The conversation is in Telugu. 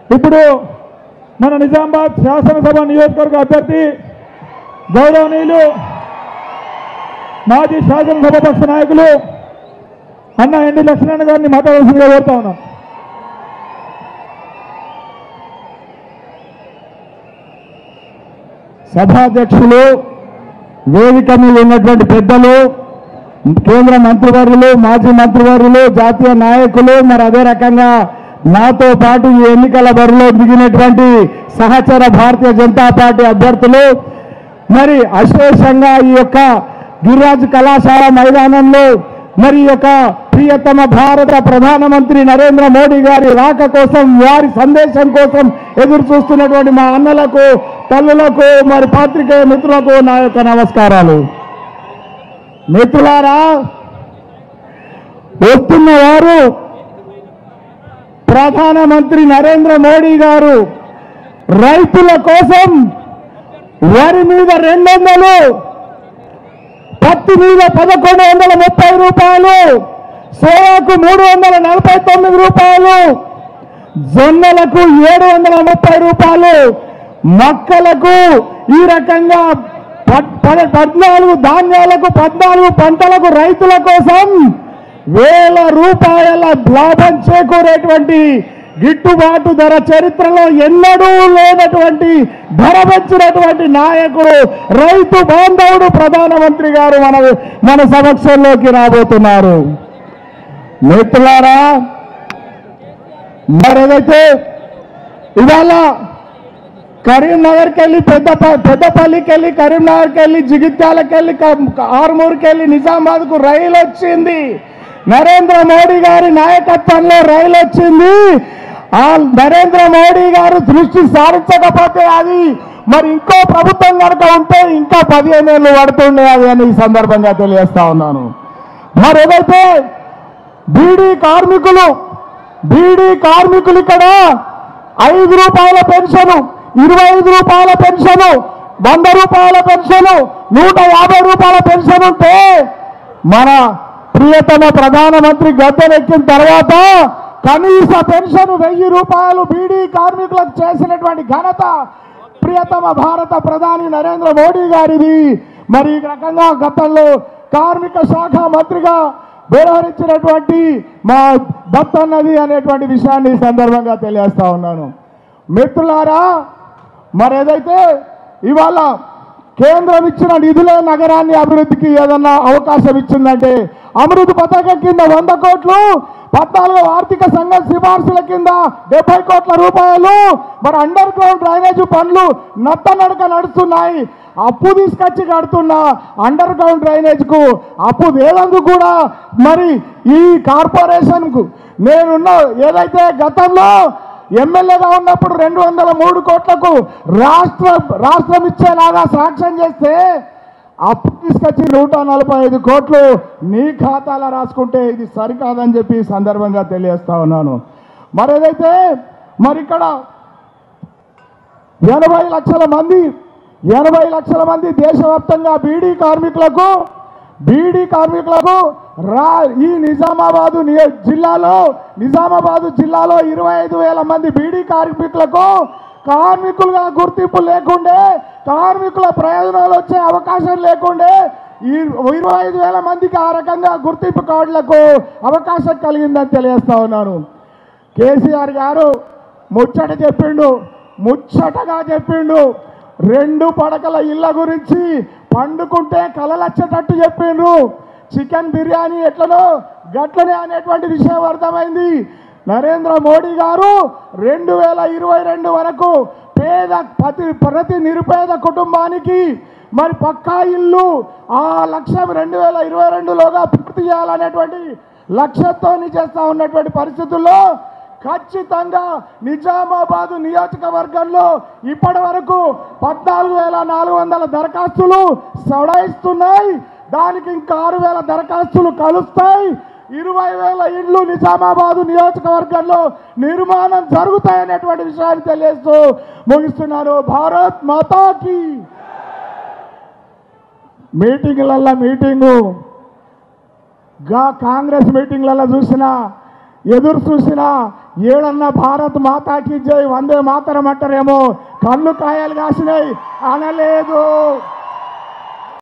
ఇప్పుడు మన నిజామాబాద్ శాసనసభ నియోజకవర్గ అభ్యర్థి గౌరవనీయులు మాజీ శాసనసభ పక్ష నాయకులు అన్న ఎండి లక్ష్మణ గారిని మాట్లాడాల్సిందిగా కోరుతా ఉన్నాం సభాధ్యక్షులు వేదిక మీద ఉన్నటువంటి పెద్దలు కేంద్ర మంత్రివర్యులు మాజీ మంత్రివర్యులు జాతీయ నాయకులు మరి అదే రకంగా నాతో పాటు ఈ ఎన్నికల బరిలో దిగినటువంటి సహచర భారతీయ జనతా పార్టీ అభ్యర్థులు మరి అశేషంగా ఈ యొక్క గిరిరాజు కళాశాల మైదానంలో మరి ఈ యొక్క ప్రియతమ భారత ప్రధానమంత్రి నరేంద్ర మోడీ గారి రాక కోసం వారి సందేశం కోసం ఎదురు చూస్తున్నటువంటి మా అన్నలకు తల్లులకు మరి పాత్రికేయ మిత్రులకు నా యొక్క నమస్కారాలు మిత్రులారా వస్తున్న వారు ప్రధానమంత్రి నరేంద్ర మోడీ గారు రైతుల కోసం వరి మీద రెండు వందలు పత్తి మీద పదకొండు వందల ముప్పై రూపాయలు సోయాకు మూడు వందల నలభై తొమ్మిది రూపాయలు జొన్నలకు ఏడు వందల ముప్పై రూపాయలు మొక్కలకు ఈ రకంగా పద్- పద- పద్నాలుగు ధాన్యాలకు పద్నాలుగు పంటలకు రైతుల కోసం వేల రూపాయల లాభం చేకూరేటువంటి గిట్టుబాటు ధర చరిత్రలో ఎన్నడూ లేనటువంటి ధర పెంచినటువంటి నాయకుడు రైతు బాంధవుడు ప్రధానమంత్రి గారు మన మన సమక్షంలోకి రాబోతున్నారు మిత్రులారా మరేదైతే ఇవాళ కరీంనగర్కి వెళ్ళి పెద్ద పెద్దపల్లికి వెళ్ళి కరీంనగర్కి వెళ్ళి జిగిత్యాలకి వెళ్ళి క- ఆర్మూర్కి వెళ్ళి నిజామాబాద్కు రైలు వచ్చింది నరేంద్ర మోడీ గారి నాయకత్వంలో రైలు వచ్చింది ఆ నరేంద్ర మోడీ గారు దృష్టి సారించకపోతే అది మరి ఇంకో ప్రభుత్వం కనుక ఉంటే ఇంకా పదిహేను ఏళ్ళు పడుతుండే అది అని ఈ సందర్భంగా తెలియజేస్తా ఉన్నాను మరి ఏదైతే బీడీ కార్మికులు బీడీ కార్మికులు ఇక్కడ ఐదు రూపాయల పెన్షన్ ఇరవై ఐదు రూపాయల పెన్షన్ వంద రూపాయల పెన్షన్ నూట యాభై రూపాయల పెన్షన్ ఉంటే మన ప్రియతమ ప్రధానమంత్రి గద్దెనెక్కిన తర్వాత కనీస పెన్షన్ వెయ్యి రూపాయలు బీడీ కార్మికులకు చేసినటువంటి ఘనత ప్రియతమ భారత ప్రధాని నరేంద్ర మోడీ గారిది మరి ఈ రకంగా గతంలో కార్మిక శాఖ మంత్రిగా వ్యవహరించినటువంటి మా దత్తన్నది అనేటువంటి విషయాన్ని ఈ సందర్భంగా తెలియజేస్తా ఉన్నాను మిత్రులారా మరి ఏదైతే ఇవాళ కేంద్రం ఇచ్చిన నిధులే నగరాన్ని అభివృద్ధికి ఏదన్నా అవకాశం ఇచ్చిందంటే అమృత్ పథకం కింద వంద కోట్లు పద్నాలుగు ఆర్థిక సంఘం సిఫార్సుల కింద డెబ్బై కోట్ల రూపాయలు మరి అండర్ గ్రౌండ్ డ్రైనేజ్ పనులు నత్త నడక నడుస్తున్నాయి అప్పు తీసుకొచ్చి కడుతున్న అండర్ గ్రౌండ్ డ్రైనేజ్ కు అప్పు వేలందుకు కూడా మరి ఈ కార్పొరేషన్ కు నేనున్న ఏదైతే గతంలో ఎమ్మెల్యేగా ఉన్నప్పుడు రెండు వందల మూడు కోట్లకు రాష్ట్ర రాష్ట్రం ఇచ్చేలాగా సాక్ష్యం చేస్తే అప్పు తీసుకొచ్చి నూట నలభై ఐదు కోట్లు నీ ఖాతాలో రాసుకుంటే ఇది సరికాదని చెప్పి ఈ సందర్భంగా తెలియజేస్తా ఉన్నాను మరి ఏదైతే మరి ఇక్కడ ఎనభై లక్షల మంది ఎనభై లక్షల మంది దేశవ్యాప్తంగా బీడీ కార్మికులకు బీడీ కార్మికులకు రా ఈ నిజామాబాదు నియ- జిల్లాలో నిజామాబాదు జిల్లాలో ఇరవై ఐదు వేల మంది బీడీ కార్మికులకు కార్మికులుగా గుర్తింపు లేకుండే కార్మికుల ప్రయోజనాలు వచ్చే అవకాశం లేకుండే ఈ ఇరవై ఐదు వేల మందికి ఆ రకంగా గుర్తింపు కార్డులకు అవకాశం కలిగిందని తెలియజేస్తా ఉన్నాను కేసీఆర్ గారు ముచ్చట చెప్పిండు ముచ్చటగా చెప్పిండు రెండు పడకల ఇళ్ళ గురించి పండుకుంటే కలలచ్చేటట్టు చెప్పిండ్రు చికెన్ బిర్యానీ ఎట్లనో గట్లనే అనేటువంటి విషయం అర్థమైంది నరేంద్ర మోడీ గారు రెండు వేల ఇరవై రెండు వరకు పేద ప్రతి ప్రతి నిరుపేద కుటుంబానికి మరి పక్కా ఇల్లు ఆ లక్ష్యం రెండు వేల ఇరవై రెండులోగా పూర్తి చేయాలనేటువంటి లక్ష్యంతో చేస్తా ఉన్నటువంటి పరిస్థితుల్లో ఖచ్చితంగా నిజామాబాద్ నియోజకవర్గంలో ఇప్పటి వరకు పద్నాలుగు వేల నాలుగు వందల దరఖాస్తులు సడాయిస్తున్నాయి దానికి ఇంకా ఆరు వేల దరఖాస్తులు కలుస్తాయి ఇరవై వేల ఇండ్లు నిజామాబాదు నియోజకవర్గంలో నిర్మాణం జరుగుతాయనేటువంటి విషయాన్ని తెలియజేస్తూ ముగిస్తున్నాను భారత్ మాతాకి మీటింగ్లల్లో మీటింగు గా కాంగ్రెస్ మీటింగ్లలో చూసిన ఎదురు చూసినా ఏడన్న భారత్ మాతాకి జై వందే మాతరం అంటారేమో కళ్ళు కాయలు కాసినాయి అనలేదు